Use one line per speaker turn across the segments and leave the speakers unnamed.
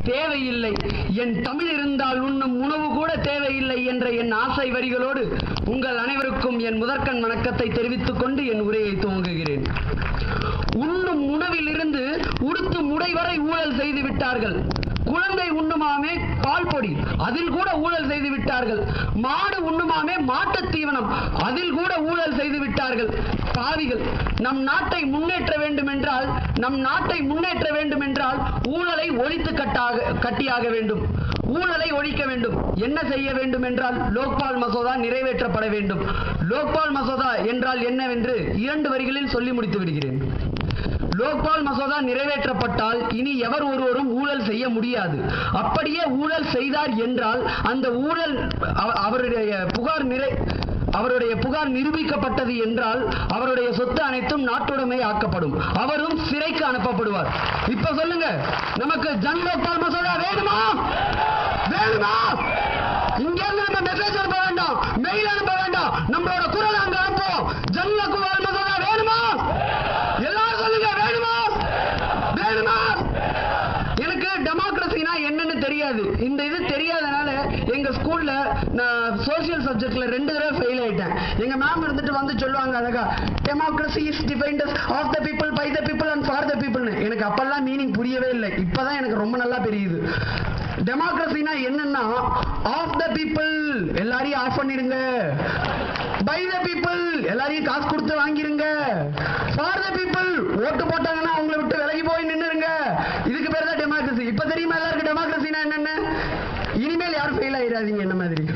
தேவையில்லை என் தமிழ் இருந்தால் உண்ணும் உணவு கூட தேவையில்லை என்ற என் ஆசை வரிகளோடு உங்கள் அனைவருக்கும் என் முதற்கண் வணக்கத்தை தெரிவித்துக் கொண்டு என் உரையை துவங்குகிறேன் உண்ணும் உணவிலிருந்து உடுத்தும் உடை வரை ஊழல் செய்து விட்டார்கள் குழந்தை உண்ணுமாமே பால் பொடி அதில் கூட ஊழல் செய்து விட்டார்கள் மாடு உண்ணுமாமே மாட்டுத் தீவனம் அதில் கூட ஊழல் செய்து விட்டார்கள் பாவிகள் நம் நாட்டை முன்னேற்ற வேண்டும் என்றால் நம் நாட்டை முன்னேற்ற வேண்டும் என்றால் ஊழலை ஒழித்து கட்டாக கட்டியாக வேண்டும் ஊழலை ஒழிக்க வேண்டும் என்ன செய்ய வேண்டும் என்றால் லோக்பால் மசோதா நிறைவேற்றப்பட வேண்டும் லோக்பால் மசோதா என்றால் என்னவென்று இரண்டு வரிகளில் சொல்லி முடித்து விடுகிறேன் லோக்பால் மசோதா நிறைவேற்றப்பட்டால் இனி எவர் ஒருவரும் ஊழல் செய்ய முடியாது அப்படியே ஊழல் செய்தார் என்றால் அந்த ஊழல் அவ- அவருடைய புகார் நிறை அவருடைய புகார் நிரூபிக்கப்பட்டது என்றால் அவருடைய சொத்து அனைத்தும் நாட்டுடைமை ஆக்கப்படும் அவரும் சிறைக்கு அனுப்பப்படுவார் இப்ப சொல்லுங்க நமக்கு ஜன் லோக்பால் மசோதா வேணுமா வேணுமா இங்க இருந்து நம்ம மெசேஜ் அனுப்ப வேண்டாம் மெயில் அனுப்ப வேண்டாம் நம்மளோட குரல் அங்க அனுப்புவோம் ஜன் லோக்பால் மசோதா வேணுமா எல்லாரும் சொல்லுங்க வேணுமா வேணுமா எனக்கு டெமோக்ரஸினா என்னன்னு தெரியாது இந்த இது தெரியாதனால எங்க ஸ்கூல்ல நான் சோசியல் சப்ஜெக்ட்ல ரெண்டு தடவை ஃபெயில் ஆயிட்டேன் எங்க மேம் இருந்துட்டு வந்து சொல்லுவாங்க அழகா democracy is defined of the people by the people and for the பீப்புள்னு எனக்கு அப்பெல்லாம் மீனிங் புரியவே இல்லை இப்பதான் எனக்கு ரொம்ப நல்லா தெரியுது டெமோக்ரஸினா என்னன்னா ஆஃப் த பீப்புள் எல்லாரையும் ஆஃப் பண்ணிடுங்க பை த பீப்புள் எல்லாரையும் காசு கொடுத்து வாங்கிருங்க ஃபார் த பீப்புள் ஓட்டு போட்டாங்கன்னா அவங்கள விட்டு விலகி போய் நின்னுருங்க இதுக்கு பேர் தான் டெமோக்ரஸி இப்ப தெரியுமா எல்லாருக்கும் டெமோக்ரஸினா என்னன்னு இனிமேல் யாரும் ஃபெயில் ஆயிடாதீங்க என்ன மாதிரி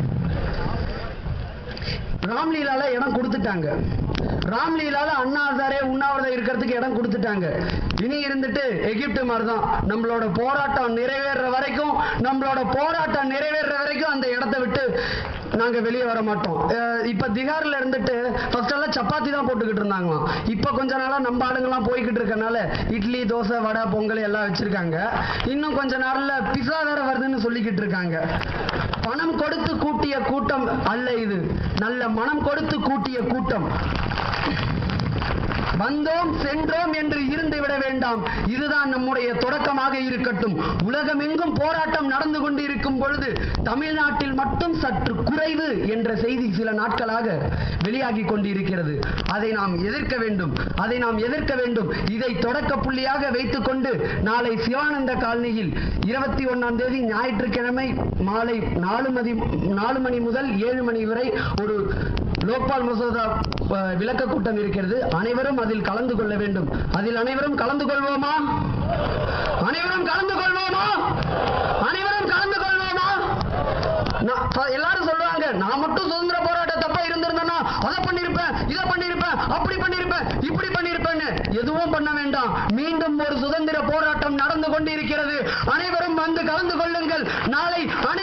ராம்லீலால இடம் கொடுத்துட்டாங்க ராம்லீலால அண்ணா ஹசாரே உண்ணாவிரதம் இருக்கிறதுக்கு இடம் கொடுத்துட்டாங்க இனி இருந்துட்டு எகிப்து மாதிரி தான் நம்மளோட போராட்டம் நிறைவேற வரைக்கும் நம்மளோட போராட்டம் நிறைவேற வரைக்கும் அந்த இடத்த விட்டு நாங்க வெளியே வர மாட்டோம் அஹ் இப்ப திகார்ல இருந்துட்டு ஃபர்ஸ்ட் எல்லாம் சப்பாத்தி தான் போட்டுக்கிட்டு இருந்தாங்களாம் இப்ப கொஞ்ச நாளா நம்ம ஆளுங்கெல்லாம் போய்கிட்டு இருக்கனால இட்லி தோசை வடை பொங்கல் எல்லாம் வச்சிருக்காங்க இன்னும் கொஞ்ச நாள்ல பிஸா வேற வருதுன்னு சொல்லிக்கிட்டு இருக்காங்க பணம் கொடுத்து கூட்டிய கூட்டம் அல்ல இது நல்ல மனம் கொடுத்து கூட்டிய கூட்டம் வந்தோம் சென்றோம் என்று இருந்து விட வேண்டாம் இதுதான் நம்முடைய தொடக்கமாக இருக்கட்டும் உலகமெங்கும் போராட்டம் நடந்து கொண்டிருக்கும் பொழுது தமிழ்நாட்டில் மட்டும் சற்று குறைவு என்ற செய்தி சில நாட்களாக வெளியாகி கொண்டிருக்கிறது அதை நாம் எதிர்க்க வேண்டும் அதை நாம் எதிர்க்க வேண்டும் இதை தொடக்க புள்ளியாக வைத்துக்கொண்டு நாளை சிவானந்த காலனியில் இருபத்தி ஒன்னாம் தேதி ஞாயிற்றுக்கிழமை மாலை நாலு மணி நாலு மணி முதல் ஏழு மணி வரை ஒரு லோக்பால் மசோதா அஹ், விளக்க கூட்டம் இருக்கிறது அனைவரும் அதில் கலந்து கொள்ள வேண்டும் அதில் அனைவரும் கலந்து கொள்வோமா அனைவரும் கலந்து கொள்வோமா அனைவரும் கலந்து கொள்வோமா நான் ப- எல்லாரும் சொல்றாங்க நான் மட்டும் சுதந்திர போராட்டத்தப்ப இருந்திருந்தேன்னா அதை பண்ணிருப்பேன் இதை பண்ணிருப்பேன் அப்படி பண்ணிருப்பேன் இப்படி பண்ணிருப்பேன்னு எதுவும் பண்ண வேண்டாம் மீண்டும் ஒரு சுதந்திர போராட்டம் நடந்து கொண்டிருக்கிறது அனைவரும் வந்து கலந்து கொள்ளுங்கள் நாளை அனை-